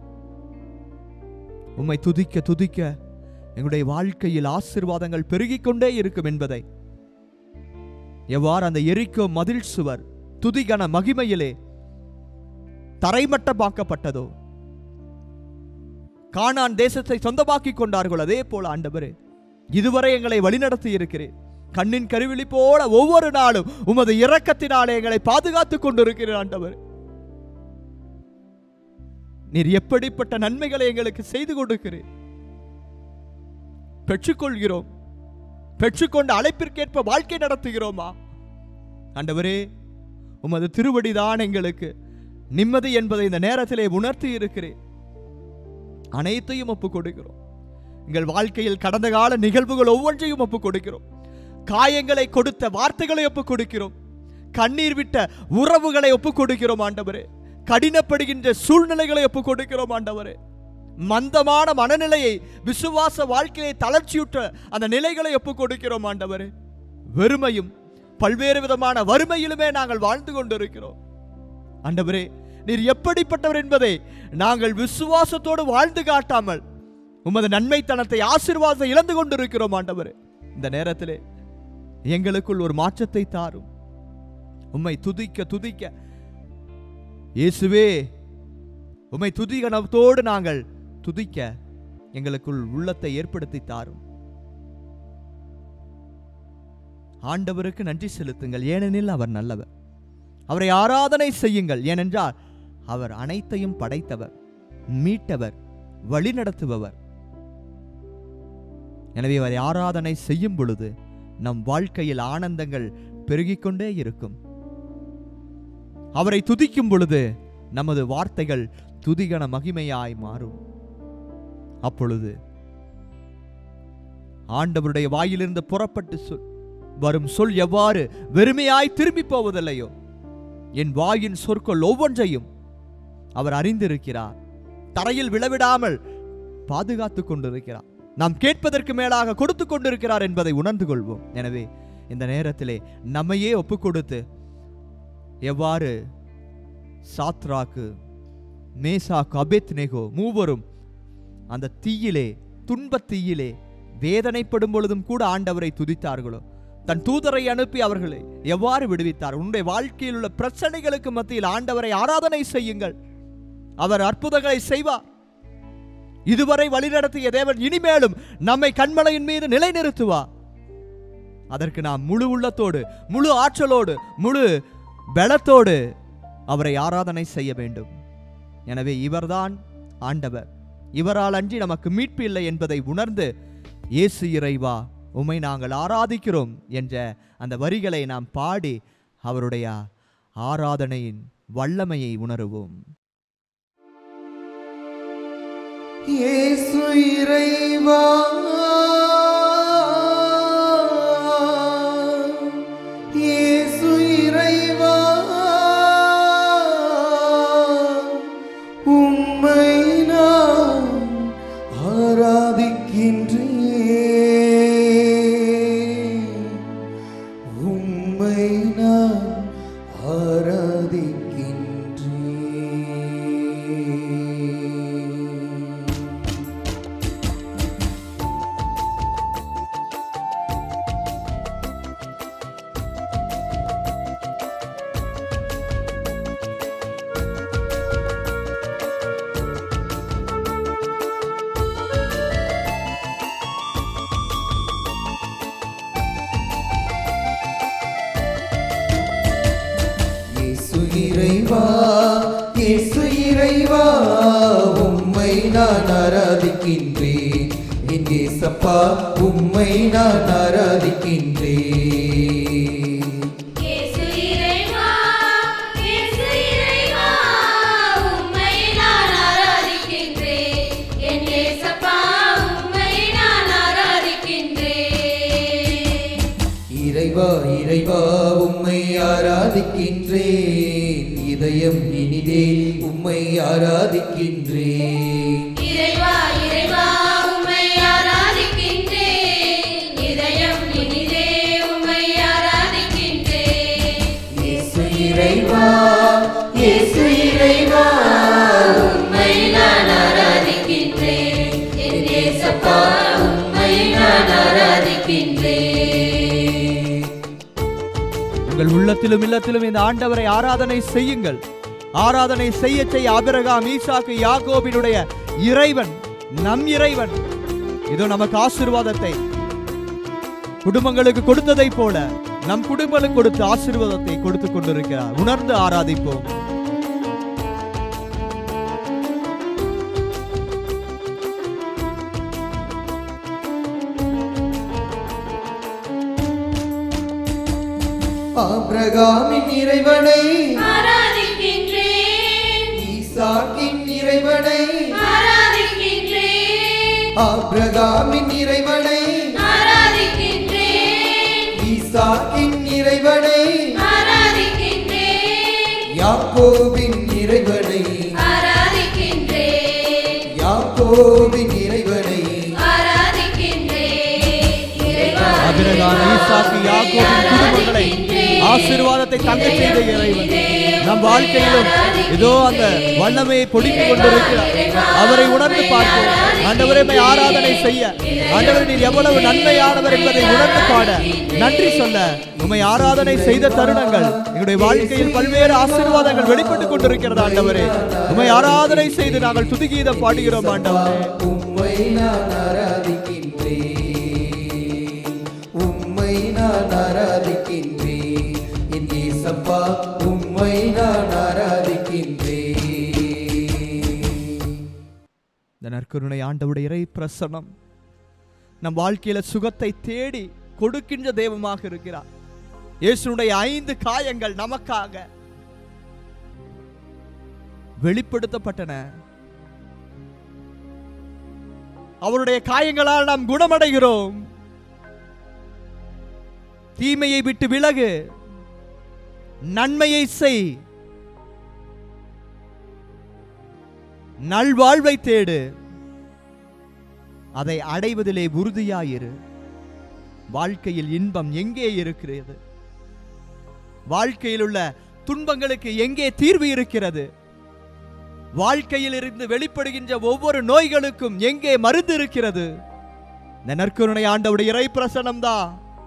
உம்மை துதிக்க துதிக்க எங்களுடைய வாழ்க்கையில் ஆசீர்வாதங்கள் பெருகிக் கொண்டே இருக்கும் என்பதை எவ்வாறு அந்த எரிக்கோ மதில் சுவர் துதிகன மகிமையிலே தரைமட்டமாக்கப்பட்டதோ கானான் தேசத்தை சொந்தமாக்கி கொண்டார்கள் அதே போல ஆண்டவரே இதுவரை எங்களை வழிநடத்தி இருக்கிறேன் கண்ணின் கருவிழி போல ஒவ்வொரு நாளும் உமது இரக்கத்தினாலே எங்களை பாதுகாத்துக் கொண்டிருக்கிறேன் ஆண்டவர் நீர் எப்படிப்பட்ட நன்மைகளை எங்களுக்கு செய்து கொடுக்கிறேன் பெற்றுக்கொள்கிறோம் பெற்றுக்கொண்ட அழைப்பிற்கேற்ப வாழ்க்கை நடத்துகிறோமா ஆண்டவரே உமது திருவடிதான் எங்களுக்கு நிம்மதி என்பதை இந்த நேரத்திலே உணர்த்தி இருக்கிறேன் அனைத்தையும் ஒப்புக் கொடுக்கிறோம் எங்கள் வாழ்க்கையில் கடந்த கால நிகழ்வுகள் ஒவ்வொன்றையும் ஒப்புக் கொடுக்கிறோம் காயங்களை கொடுத்த வார்த்தைகளை ஒப்புக் கொடுக்கிறோம் கண்ணீர் விட்ட உறவுகளை ஒப்புக் கொடுக்கிறோம் ஆண்டவரே கடினப்படுகின்ற சூழ்நிலைகளை ஒப்புக் கொடுக்கிறோம் ஆண்டவரே மந்தமான மனநிலையை விசுவாச வாழ்க்கையை தளர்ச்சியுற்ற அந்த நிலைகளை ஒப்புக் கொடுக்கிறோம் ஆண்டவரே வெறுமையும் பல்வேறு விதமான வறுமையிலுமே நாங்கள் வாழ்ந்து கொண்டிருக்கிறோம் ஆண்டவரே நீர் எப்படிப்பட்டவர் என்பதை நாங்கள் விசுவாசத்தோடு வாழ்ந்து காட்டாமல் உமது நன்மைத்தனத்தை ஆசீர்வாதத்தை இழந்து கொண்டிருக்கிறோம் ஆண்டவரே இந்த நேரத்திலே எங்களுக்குள் ஒரு மாற்றத்தை தாரும் உம்மை துதிக்க துதிக்க இயேசுவே உம்மை துதிகணத்தோடு நாங்கள் துதிக்க எங்களுக்குள் உள்ளத்தை ஏற்படுத்தி தாரும் ஆண்டவருக்கு நன்றி செலுத்துங்கள் ஏனெனில் அவர் நல்லவர் அவரை ஆராதனை செய்யுங்கள் ஏனென்றால் அவர் அனைத்தையும் படைத்தவர் மீட்டவர் வழிநடத்துபவர் எனவே அவரை ஆராதனை செய்யும் பொழுது நம் வாழ்க்கையில் ஆனந்தங்கள் பெருகிக் கொண்டே இருக்கும் அவரை துதிக்கும் பொழுது நமது வார்த்தைகள் துதிகன மகிமையாய் மாறும் அப்பொழுது ஆண்டவருடைய வாயிலிருந்து புறப்பட்டு சொல் வரும் சொல் எவ்வாறு வெறுமையாய் திரும்பி போவதில்லையோ என் வாயின் சொற்கள் ஒவ்வொன்றையும் அவர் அறிந்திருக்கிறார் தரையில் விழவிடாமல் பாதுகாத்துக் கொண்டிருக்கிறார் நாம் கேட்பதற்கு மேலாக கொடுத்து கொண்டிருக்கிறார் என்பதை உணர்ந்து கொள்வோம் எனவே இந்த நேரத்திலே நம்மையே ஒப்புக் கொடுத்து எவ்வாறு சாத்ராக்கு மேசாக்கு அபேத்நேகோ மூவரும் அந்த தீயிலே துன்பத் தீயிலே வேதனைப்படும் பொழுதும் கூட ஆண்டவரை துதித்தார்களோ தன் தூதரை அனுப்பி அவர்களை எவ்வாறு விடுவித்தார் உன்னுடைய வாழ்க்கையில் உள்ள பிரச்சனைகளுக்கு மத்தியில் ஆண்டவரை ஆராதனை செய்யுங்கள் அவர் அற்புதங்களை செய்வார் இதுவரை வழிநடத்திய தேவன் இனிமேலும் நம்மை கண்மலையின் மீது நிலைநிறுத்துவார் அதற்கு நாம் முழு உள்ளத்தோடு முழு ஆற்றலோடு முழு பலத்தோடு அவரை ஆராதனை செய்ய வேண்டும் எனவே இவர்தான் ஆண்டவர் இவரால் அன்றி நமக்கு மீட்பு இல்லை என்பதை உணர்ந்து இயேசு இறைவா உம்மை நாங்கள் ஆராதிக்கிறோம் என்ற அந்த வரிகளை நாம் பாடி அவருடைய ஆராதனையின் வல்லமையை உணருவோம் இயேசு இறைவா இயேசு இறைவா உம்மை நான் ஆராதிக்கின்றேன் உம்மை நான் ஆராதிக்கின்றேன் இயேசு இறைவா இயேசு இறைவா உம்மை நான் ஆராதிக்கின்றேன் என் இயேசப்பா உம்மை நான் ஆராதிக்கின்றேன் இயேசு இறைவா இயேசு இறைவா உம்மை நான் ஆராதிக்கின்றேன் என் இயேசப்பா உம்மை நான் ஆராதிக்கின்றேன் இறைவா இறைவா உம்மை ஆராதிக்கின்றேன் இதயம் இனிதே உம்மை ஆராதிக்கின்றேன் இறைவா இறைவா உம்மை ஆராதிக்கின்றேன் இதயம் இனிதே உம்மை ஆராதிக்கின்றேன் இயேசு இறைவா இயேசு இறைவா உம்மை நான் ஆராதிக்கின்றேன் என் இயேசப்பா உம்மை நான் ஆராதிக்கின்றேன் உங்கள் உள்ளத்திலும் இல்லத்திலும் இந்த ஆண்டவரை ஆராதனை செய்யுங்கள் ஆராதனை செய்ய செய்ய ஆபிரகாம் ஈசாக்கு யாக்கோபினுடைய இறைவன் நம் இறைவன் இதோ நமக்கு ஆசீர்வாதத்தை குடும்பங்களுக்கு கொடுத்ததை போல நம் குடும்பங்களுக்கு கொடுத்த ஆசீர்வாதத்தை கொடுத்து கொண்டிருக்கிறார் உணர்ந்து ஆராதிப்போம் ஆபிரகாமின் இறைவனை ஆராதிக்கின்றேன் ஈசாக்கின் இறைவனை ஆராதிக்கின்றேன் ஆபிரகாமின் இறைவனை ஆராதிக்கின்றேன் ஈசாக்கின் இறைவனை ஆராதிக்கின்றேன் யாக்கோபின் இறைவனை ஆராதிக்கின்றேன் யாக்கோபின் இறைவனை ஆராதிக்கின்றேன் இறைவா அபிரகாம் ஈசாக்கு யாக்கோபின் குடும்பங்களை ஆசீர்வாதத்தை தங்க செய்த இறைவன் நம் வாழ்க்கையிலும் இதோ அந்த வல்லமையை பொடித்துக் கொண்டிருக்கிறார் அவரை உணர்ந்து பார்ப்போம் ஆண்டவரை உம்மை ஆராதனை செய்ய ஆண்டவர் நீர் எவ்வளவு நன்மையானவர் என்பதை உணர்ந்து பாட நன்றி சொல்ல உம்மை ஆராதனை செய்த தருணங்கள் எங்களுடைய வாழ்க்கையில் பல்வேறு ஆசீர்வாதங்கள் வெளிப்பட்டுக் கொண்டிருக்கிறது ஆண்டவரே உம்மை ஆராதனை செய்து நாங்கள் துதிகீதம் பாடுகிறோம் ஆண்டவரே உம்மை நான் ஆராதிக்கின்றேன் உம்மை நான் ஆராதிக்கின்றேன் என் ஏசப்பா உம்மை நான் ஆராதிக்கின்றேன் இந்த நற்கருணை ஆண்டவுடைய இறை பிரசனம் நம் வாழ்க்கையில சுகத்தை தேடி கொடுக்கின்ற தெய்வமாக இருக்கிறார் இயேசுனுடைய ஐந்து காயங்கள் நமக்காக வெளிப்படுத்தப்பட்டன அவருடைய காயங்களால் நாம் குணமடைகிறோம் தீமையை விட்டு விலகு நன்மையை செய் நல்வாழ்வை தேடு அதை அடைவதிலே உறுதியாயிரு வாழ்க்கையில் இன்பம் எங்கே இருக்கிறது வாழ்க்கையில் உள்ள துன்பங்களுக்கு எங்கே தீர்வு இருக்கிறது வாழ்க்கையில் இருந்து வெளிப்படுகின்ற ஒவ்வொரு நோய்களுக்கும் எங்கே மருந்து இருக்கிறது இந்த நற்கருணை ஆண்டவுடைய இறை பிரசனம் தான்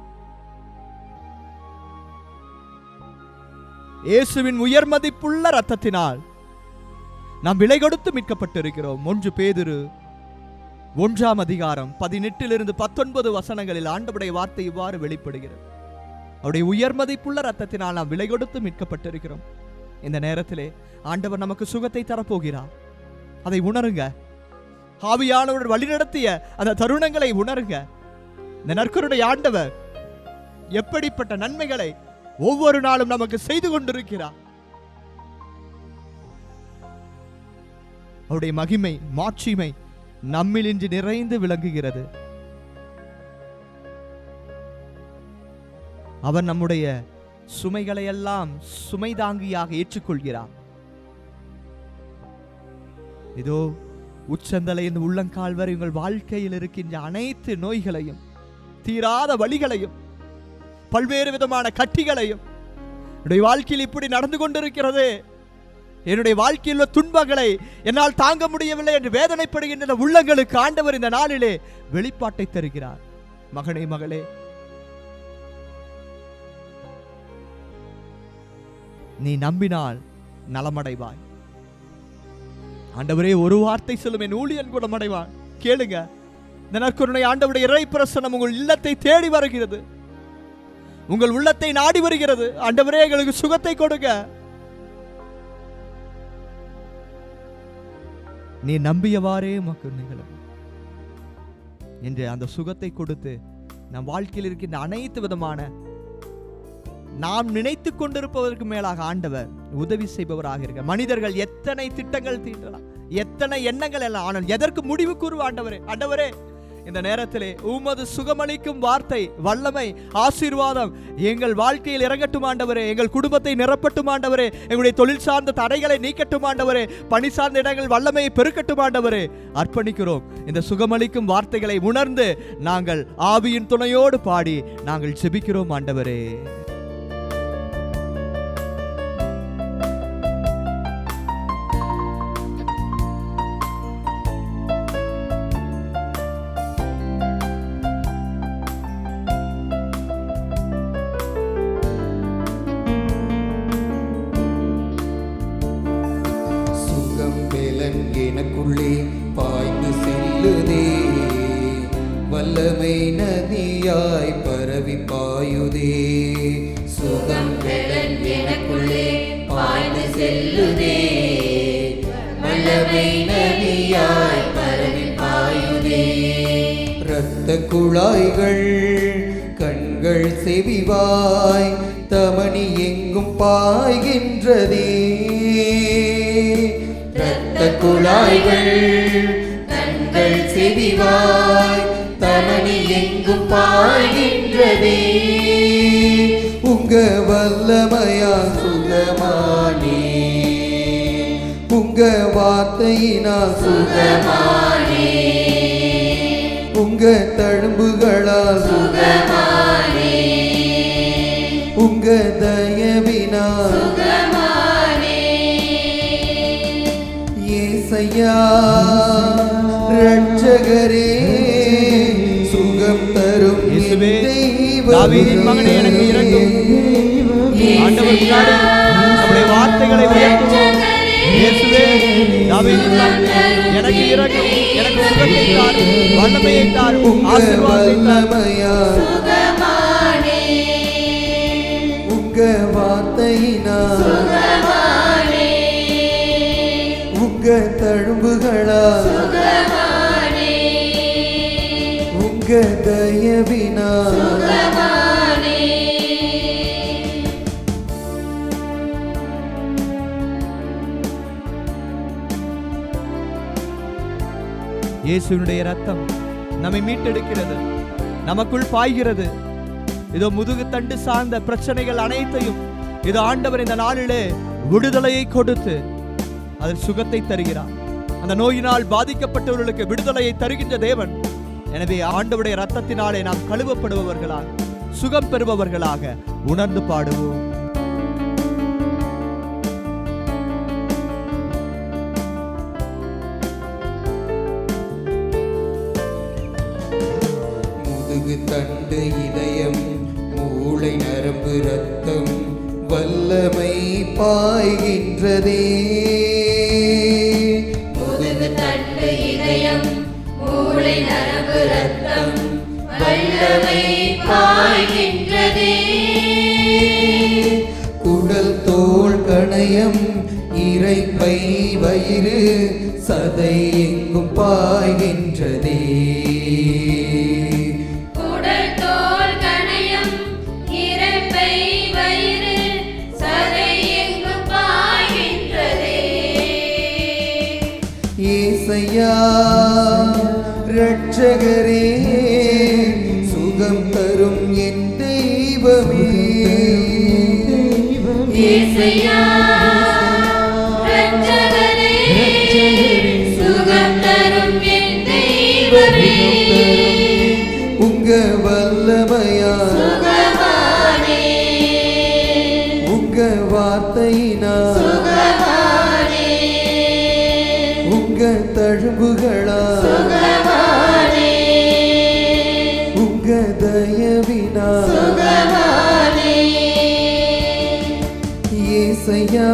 இயேசுவின் உயர் மதிப்புள்ள ரத்தத்தினால் நாம் விலை கொடுத்து மீட்கப்பட்டிருக்கிறோம் ஒன்று பேதுரு ஒன்றாம் அதிகாரம் பதினெட்டிலிருந்து பத்தொன்பது வசனங்களில் ஆண்டவுடைய வார்த்தை இவ்வாறு வெளிப்படுகிறது அவருடைய உயர் மதிப்புள்ள ரத்தத்தினால் நாம் விலை கொடுத்து மீட்கப்பட்டிருக்கிறோம் இந்த நேரத்திலே ஆண்டவர் நமக்கு சுகத்தை தரப்போகிறார் அதை உணருங்க ஆவியானவர் வழிநடத்திய அந்த தருணங்களை உணருங்க இந்த நற்கருடைய ஆண்டவர் எப்படிப்பட்ட நன்மைகளை ஒவ்வொரு நாளும் நமக்கு செய்து கொண்டிருக்கிறார் அவருடைய மகிமை மாட்சிமை நம்மில் இன்று நிறைந்து விளங்குகிறது அவர் நம்முடைய சுமைகளை எல்லாம் சுமை தாங்கியாக ஏற்றுக்கொள்கிறார் இதோ உச்சந்தலையின் உள்ளங்கால் வரை உங்கள் வாழ்க்கையில் இருக்கின்ற அனைத்து நோய்களையும் தீராத வழிகளையும் பல்வேறு விதமான கட்டிகளையும் என்னுடைய வாழ்க்கையில் இப்படி நடந்து கொண்டிருக்கிறது என்னுடைய வாழ்க்கையில் உள்ள துன்பங்களை என்னால் தாங்க முடியவில்லை என்று வேதனைப்படுகின்ற இந்த உள்ளங்களுக்கு ஆண்டவர் இந்த நாளிலே வெளிப்பாட்டை தருகிறார் மகனே மகளே நீ நம்பினால் நலமடைவாய் ஆண்டவரே ஒரு வார்த்தை சொல்லும் என் ஊழியன் குணமடைவான் கேளுங்க இந்த நற்கருணை ஆண்டவருடைய இறை பிரசனம் உங்கள் இல்லத்தை தேடி வருகிறது உங்கள் உள்ளத்தை நாடி வருகிறது ஆண்டவரே எங்களுக்கு சுகத்தை கொடுங்க நீ நம்பியவாறே உமக்கு நிகழும் என்று அந்த சுகத்தை கொடுத்து நம் வாழ்க்கையில் இருக்கின்ற அனைத்து விதமான நாம் நினைத்து கொண்டிருப்பதற்கு மேலாக ஆண்டவர் உதவி செய்பவராக இருக்க மனிதர்கள் எத்தனை திட்டங்கள் தீட்டலாம் எத்தனை எண்ணங்கள் எல்லாம் ஆனால் எதற்கு முடிவு கூறு ஆண்டவரே ஆண்டவரே இந்த நேரத்திலே உமது சுகமளிக்கும் வார்த்தை வல்லமை ஆசீர்வாதம் எங்கள் வாழ்க்கையில் இறங்கட்டும் ஆண்டவரே எங்கள் குடும்பத்தை நிரப்பட்டும் ஆண்டவரே எங்களுடைய தொழில் சார்ந்த தடைகளை நீக்கட்டும் ஆண்டவரே பணி சார்ந்த இடங்கள் வல்லமையை பெருக்கட்டும் ஆண்டவரே அர்ப்பணிக்கிறோம் இந்த சுகமளிக்கும் வார்த்தைகளை உணர்ந்து நாங்கள் ஆவியின் துணையோடு பாடி நாங்கள் செபிக்கிறோம் ஆண்டவரே சுகம் பெலன் எனக்குள்ளே பாய்ந்து செல்லுதே வல்லமை நதியாய் பரவி பாயுதே சுகம் பெறன் எனக்குள்ளே பாய்ந்து செல்லுதே வல்லமை நதியாய் பரவி பாயுதே இரத்த குழாய்கள் கண்கள் செவிவாய் தமணி எங்கும் பாய்கின்றதே இரத்த குழாய்கள் கண்கள் செவிவாய் தமணி எங்கும் பாய்கின்றதே உங்க வல்லமையா சுகமானே உங்க வார்த்தையினா சுகமானே உங்க தழும்புகளால் சுகமானே உங்க தயவினால் சுகமானே ஏசையா ரட்சகரே சுகம் தரும் என் இயேசுவே, தெய்வமே. தாவீதின் மகனே, எனக்கு இரங்கும். ஆண்டவர் முன்னாடி நம்முடைய வார்த்தைகளை உயர்த்துவோம் இயேசுவே தாவீதின் மகனே, எனக்கு இரங்கும் எனக்கு சுகத்தை தார் வல்லமையை தார் உங்க ஆசீர்வாதத்தை தார் வல்லமையா சுகமானே உங்க வார்த்தையினால் சுகமானே உங்க தழும்புகளால் சுகமானே உங்க தயவினால் சுகமானே இயேசுவினுடைய ரத்தம் நம்மை மீட்டெடுக்கிறது நமக்குள் பாய்கிறது இதோ முதுகு தண்டு சார்ந்த பிரச்சனைகள் அனைத்தையும் இது ஆண்டவர் இந்த நாளிலே விடுதலையை கொடுத்து அதில் சுகத்தை தருகிறார் அந்த நோயினால் பாதிக்கப்பட்டவர்களுக்கு விடுதலையை தருகின்ற தேவன் எனவே ஆண்டவருடைய ரத்தத்தினாலே நாம் கழுவப்படுபவர்களாக சுகம் பெறுபவர்களாக உணர்ந்து பாடுவோம் முதுகு தண்டு இதயம் மூளை நரம்பு ரத்தம் வல்லமை பாய்கின்றதே முதுகு தண்டு இதயம் மூளை நரம்பு ரத்தம் வல்லமை பாய்கின்றதே குடல் தோல் கணையம் இறைப்பை வயிறு சதை எங்கும் பாய்கின்றதே உடல் தோல் கணையம் இரைப்பை வயிறு சதை எங்கும் பாய்கின்றதே ஏசையா ரட்சகரே சுகம் தரும் என் தெய்வமே இயேசையா இரட்சகரே, சுகம் தரும் என் தெய்வமே உங்க வல்லமையா சுகமானே உங்க வார்த்தையினா சுகமானே உங்க தழும்புகளா சுகமானே உங்க தயவினா சுகமானே ஏசையா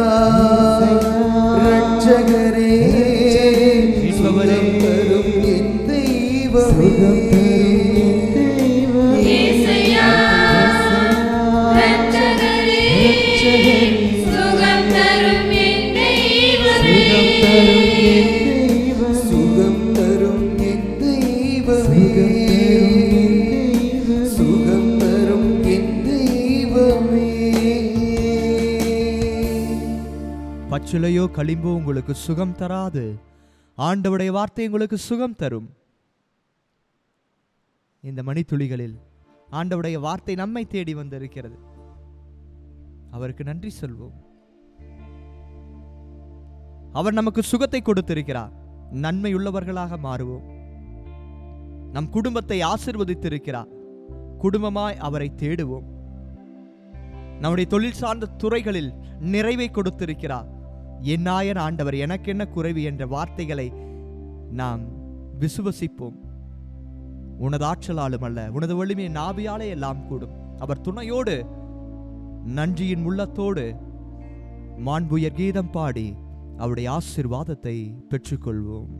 ரட்சகரே சுகம் தரும் என் தெய்வமே இயேசையா இரட்சகரே, சுகம் தரும் என் தெய்வமே சுகம் தரும் என் தெய்வமே சுகம் தரும் என் தெய்வமே பச்சிலையோ களிம்போ உங்களுக்கு சுகம் தராது ஆண்டவருடைய வார்த்தை உங்களுக்கு சுகம் தரும் இந்த மணித்துளிகளில் ஆண்டவருடைய வார்த்தை நம்மை தேடி வந்திருக்கிறது அவருக்கு நன்றி சொல்வோம் அவர் நமக்கு சுகத்தை கொடுத்திருக்கிறார் நன்மை உள்ளவர்களாக மாறுவோம் நம் குடும்பத்தை ஆசிர்வதித்திருக்கிறார் குடும்பமாய் அவரை தேடுவோம் நம்முடைய தொழில் சார்ந்த துறைகளில் நிறைவை கொடுத்திருக்கிறார் என்னாயன் ஆண்டவர் எனக்கென்ன குறைவு என்ற வார்த்தைகளை நாம் விசுவசிப்போம் உனது ஆற்றலாலும் அல்ல உனது வலிமை நாவியாலே எல்லாம் கூடும் அவர் துணையோடு நன்றியின் உள்ளத்தோடு மாண்புயர் கீதம் பாடி அவருடைய ஆசிர்வாதத்தை பெற்றுக்கொள்வோம்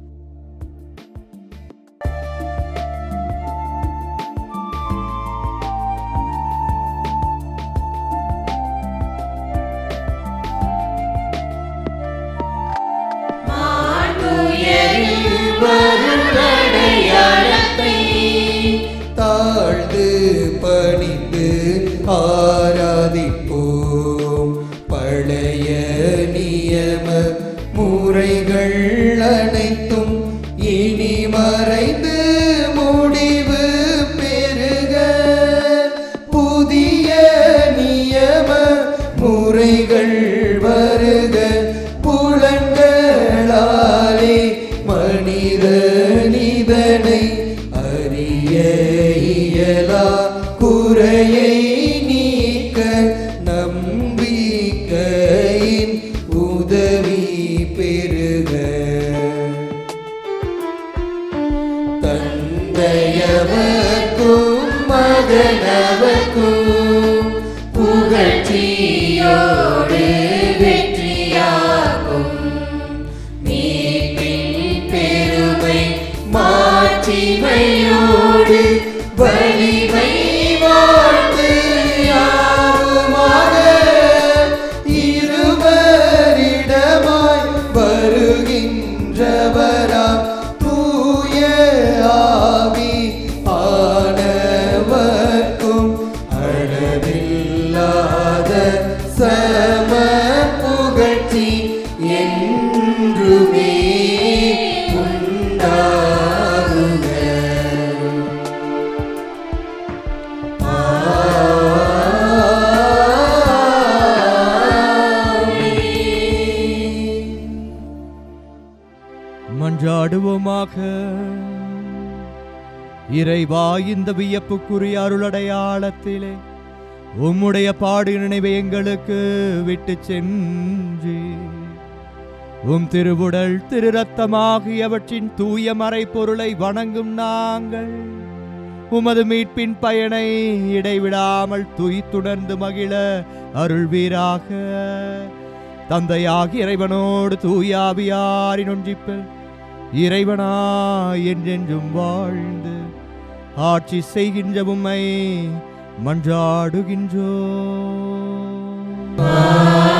வருடடையாளத்தை தாழ்ந்து பணிந்து ஆராதிப்போம் பழைய நியம முறைகள் அனைத்தும் இனி மறைந்து முடிவு பெறுக புதிய நியம முறைகள் வருக புலன்களாலே மனிதனிதனை அறிய இயலா குறையை நீக்க நம்பிக்கையின் உதவி பெறுக தந்தையவர்க்கும் மகனவர்க்கும் புகழ்ச்சியோடு வெற்றியாகும் மீட்பின் பெருமை மாட்சிமையோடு வலிமை வாழ்த்து யாருமாக இருவரிடமாய் வருகின்றவராம் தூய ஆவி ஆனவர்க்கும் அளவில்லாத சம புகழ்ச்சி என்றுமே உண்டாகுக மன்றாடுவோமாக இறைவா இந்த வியப்புக்குரிய அருளடையாளத்திலே உம்முடைய பாடு நினைவை எங்களுக்கு விட்டு சென்று உம் திருவுடல் திரு ரத்தமாகியவற்றின் தூய மறைப்பொருளை வணங்கும் நாங்கள் உமது மீட்பின் பயனை இடைவிடாமல் துய்த்துணர்ந்து மகிழ அருள்வீராக தந்தையாகி இறைவனோடு தூயாவியாரின் ஒன்றிப்பில் இறைவனா என்றென்றும் வாழ்ந்து ஆட்சி செய்கின்ற உம்மை மன்றாடுகின்றோ